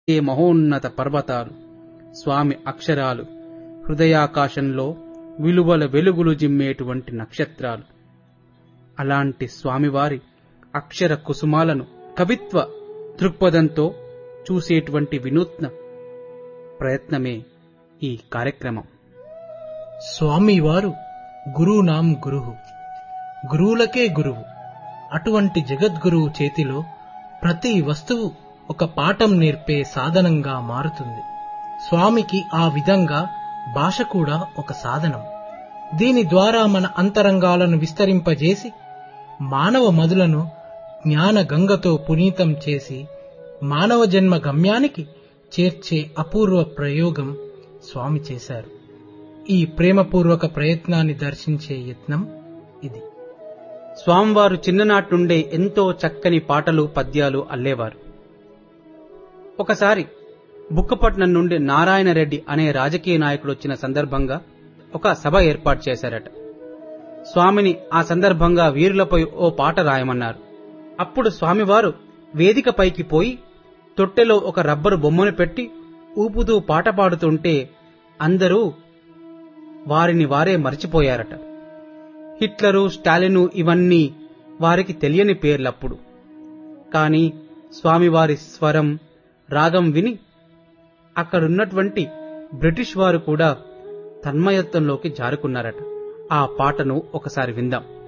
ఏ మహోన్నత పర్వతాలు స్వామి అక్షరాలు హృదయాకాశంలో విలువల వెలుగులు జిమ్మేటువంటి నక్షత్రాలు అలాంటి స్వామివారి అక్షర కుసుమాలను కవిత్వ దృక్పథంతో చూసేటువంటి వినూత్న ప్రయత్నమే ఈ కార్యక్రమం స్వామివారు గురునాం గురువు గురువులకే గురువు అటువంటి జగద్గురువు చేతిలో ప్రతి వస్తువు ఒక పాఠం నేర్పే సాధనంగా మారుతుంది స్వామికి ఆ విధంగా భాష కూడా ఒక సాధనం దీని ద్వారా మన అంతరంగాలను విస్తరింపజేసి మానవ మదులను జ్ఞాన గంగతో పునీతం చేసి మానవ జన్మ గమ్యానికి చేర్చే అపూర్వ ప్రయోగం స్వామి చేశారు ఈ ప్రేమపూర్వక ప్రయత్నాన్ని దర్శించే యత్నం ఇది స్వామివారు చిన్ననాటి నుండే ఎంతో చక్కని పాటలు పద్యాలు అల్లేవారు ఒకసారి బుక్కపట్నం నుండి నారాయణ రెడ్డి అనే రాజకీయ నాయకుడు వచ్చిన సందర్భంగా ఒక సభ ఏర్పాటు చేశారట స్వామిని ఆ సందర్భంగా వీరులపై ఓ పాట రాయమన్నారు అప్పుడు స్వామివారు వేదికపైకి పోయి తొట్టెలో ఒక రబ్బరు బొమ్మను పెట్టి ఊపుతూ పాట పాడుతుంటే అందరూ వారిని వారే మర్చిపోయారట హిట్లరు స్టాలిను ఇవన్నీ వారికి తెలియని పేర్లప్పుడు కాని స్వామివారి స్వరం రాగం విని అక్కడున్నటువంటి బ్రిటిష్ వారు కూడా తన్మయత్వంలోకి జారుకున్నారట ఆ పాటను ఒకసారి విందాం